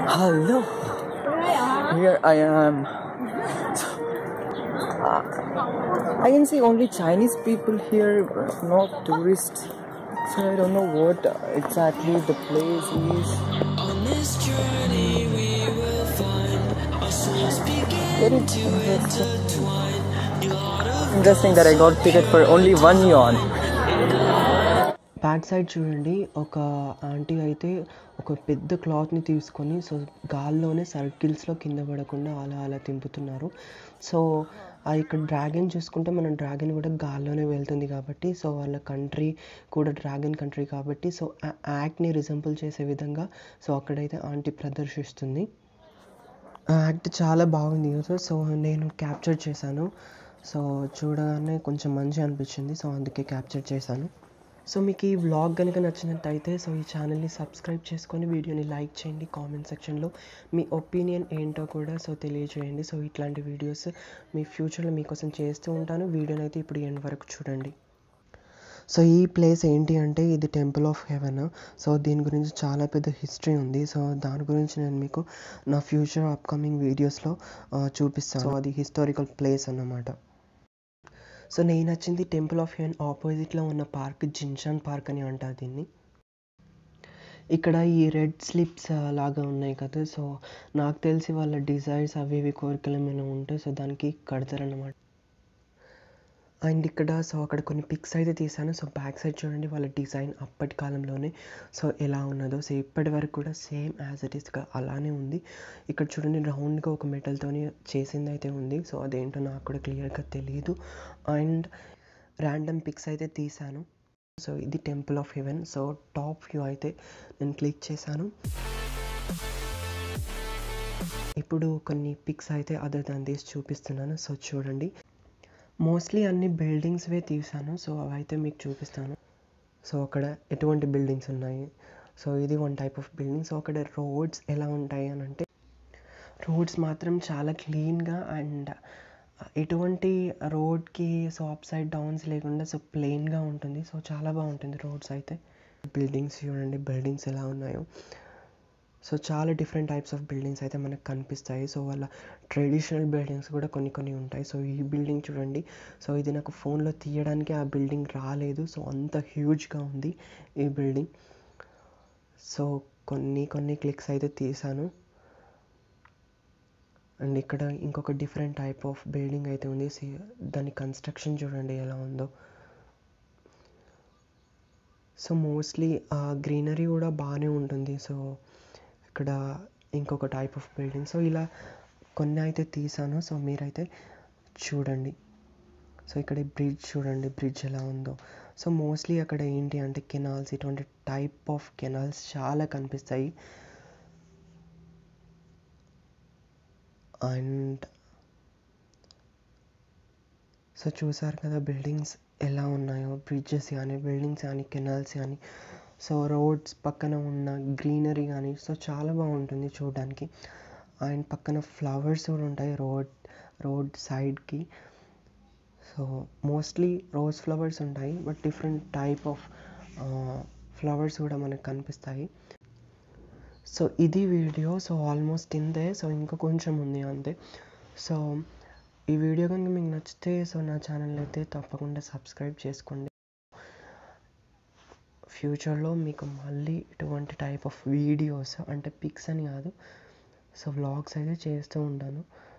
Hello. Here I am. Uh, I can see only Chinese people here, not tourists. So I don't know what exactly the place is. Very interesting. Interesting that I got ticket for only one yuan. Back side చూడండి ఒక aunty అయితే ఒక పెద్ద క్లాత్ని తీసుకొని so గాల్లోనే సర్కిల్స్లో కింద పడకుండా అలా అలా తింపుతున్నారు సో ఆ ఇక్కడ డ్రాగన్ చూసుకుంటే మనం డ్రాగన్ కూడా గాల్లోనే వెళ్తుంది కాబట్టి సో వాళ్ళ కంట్రీ కూడా డ్రాగన్ కంట్రీ కాబట్టి సో ఆ యాక్ట్ని రిజంపుల్ చేసే విధంగా సో అక్కడైతే ఆంటీ ప్రదర్శిస్తుంది ఆ యాక్ట్ చాలా బాగుంది కదా సో నేను క్యాప్చర్ చేశాను సో చూడగానే కొంచెం మంచి అనిపించింది సో అందుకే క్యాప్చర్ చేశాను సో మీకు ఈ వ్లాగ్ కనుక నచ్చినట్టయితే సో ఈ ఛానల్ని సబ్స్క్రైబ్ చేసుకొని వీడియోని లైక్ చేయండి కామెంట్ సెక్షన్లో మీ ఒపీనియన్ ఏంటో కూడా సో తెలియజేయండి సో ఇట్లాంటి వీడియోస్ మీ ఫ్యూచర్లో మీకోసం చేస్తూ ఉంటాను వీడియోని అయితే ఇప్పుడు ఎండ్ వరకు చూడండి సో ఈ ప్లేస్ ఏంటి అంటే ఇది టెంపుల్ ఆఫ్ హెవెన్ సో దీని గురించి చాలా పెద్ద హిస్టరీ ఉంది సో దాని గురించి నేను మీకు నా ఫ్యూచర్ అప్కమింగ్ వీడియోస్లో చూపిస్తాను సో అది హిస్టారికల్ ప్లేస్ అన్నమాట సో నేను నచ్చింది టెంపుల్ ఆఫ్ హెవెన్ ఆపోజిట్లో ఉన్న పార్క్ జిన్షాన్ పార్క్ అని అంటారు దీన్ని ఇక్కడ ఈ రెడ్ స్లిప్స్ లాగా ఉన్నాయి కదా సో నాకు తెలిసి వాళ్ళ డిజైర్స్ అవి ఇవి కోరికలు ఏమైనా ఉంటే సో దానికి కడతారన్నమాట అండ్ ఇక్కడ సో అక్కడ కొన్ని పిక్స్ అయితే తీసాను సో బ్యాక్ సైడ్ చూడండి వాళ్ళ డిజైన్ అప్పటి కాలంలోనే సో ఎలా ఉన్నదో సో ఇప్పటి వరకు కూడా సేమ్ యాజ్ ఇట్ ఈస్గా అలానే ఉంది ఇక్కడ చూడండి రౌండ్గా ఒక మెటల్తోని చేసింది అయితే ఉంది సో అదేంటో నాకు కూడా క్లియర్గా తెలియదు అండ్ ర్యాండమ్ పిక్స్ అయితే తీసాను సో ఇది temple of heaven so top view అయితే నేను క్లిక్ చేశాను ఇప్పుడు కొన్ని పిక్స్ అయితే అదర్ దాని తీసి చూపిస్తున్నాను సో చూడండి మోస్ట్లీ అన్ని బిల్డింగ్స్వే తీసాను సో అవైతే మీకు చూపిస్తాను సో అక్కడ ఎటువంటి బిల్డింగ్స్ ఉన్నాయి సో ఇది one type of building so అక్కడ రోడ్స్ ఎలా ఉంటాయి అని అంటే రోడ్స్ మాత్రం చాలా క్లీన్గా అండ్ ఎటువంటి రోడ్కి సో అప్ సైడ్ డౌన్స్ లేకుండా సో ప్లెయిన్గా ఉంటుంది సో చాలా బాగుంటుంది రోడ్స్ అయితే బిల్డింగ్స్ చూడండి బిల్డింగ్స్ ఎలా ఉన్నాయో సో చాలా డిఫరెంట్ టైప్స్ ఆఫ్ బిల్డింగ్స్ అయితే మనకు కనిపిస్తాయి సో వాళ్ళ ట్రెడిషనల్ బిల్డింగ్స్ కూడా కొన్ని కొన్ని ఉంటాయి సో ఈ బిల్డింగ్ చూడండి సో ఇది నాకు ఫోన్లో తీయడానికి ఆ బిల్డింగ్ రాలేదు సో అంత హ్యూజ్గా ఉంది ఈ బిల్డింగ్ సో కొన్ని కొన్ని క్లిక్స్ అయితే తీసాను అండ్ ఇక్కడ ఇంకొక డిఫరెంట్ టైప్ ఆఫ్ బిల్డింగ్ అయితే ఉంది దాని కన్స్ట్రక్షన్ చూడండి ఎలా ఉందో సో మోస్ట్లీ గ్రీనరీ కూడా బాగానే ఉంటుంది సో ఇక్కడ ఇంకొక టైప్ ఆఫ్ బిల్డింగ్ సో ఇలా కొన్ని అయితే తీసాను సో మీరైతే చూడండి సో ఇక్కడ ఈ బ్రిడ్జ్ చూడండి బ్రిడ్జ్ ఎలా ఉందో సో మోస్ట్లీ అక్కడ ఏంటి అంటే కెనాల్స్ ఇటువంటి టైప్ ఆఫ్ కెనాల్స్ చాలా కనిపిస్తాయి అండ్ సో చూసారు కదా బిల్డింగ్స్ ఎలా ఉన్నాయో బ్రిడ్జెస్ కానీ బిల్డింగ్స్ కానీ కెనాల్స్ కానీ సో రోడ్స్ పక్కన ఉన్న గ్రీనరీ కానీ సో చాలా బాగుంటుంది చూడడానికి అండ్ పక్కన ఫ్లవర్స్ కూడా ఉంటాయి రోడ్ రోడ్ సైడ్కి సో మోస్ట్లీ రోజ్ ఫ్లవర్స్ ఉంటాయి but different type of flowers కూడా మనకు కనిపిస్తాయి సో ఇది వీడియో సో ఆల్మోస్ట్ ఇంతే సో ఇంకా కొంచెం ఉంది అంతే సో ఈ వీడియో కనుక మీకు నచ్చితే సో నా ఛానల్ అయితే తప్పకుండా సబ్స్క్రైబ్ చేసుకోండి ఫ్యూచర్లో మీకు మళ్ళీ ఇటువంటి టైప్ ఆఫ్ వీడియోస్ అంటే పిక్స్ అని కాదు సో వ్లాగ్స్ అయితే చేస్తూ ఉంటాను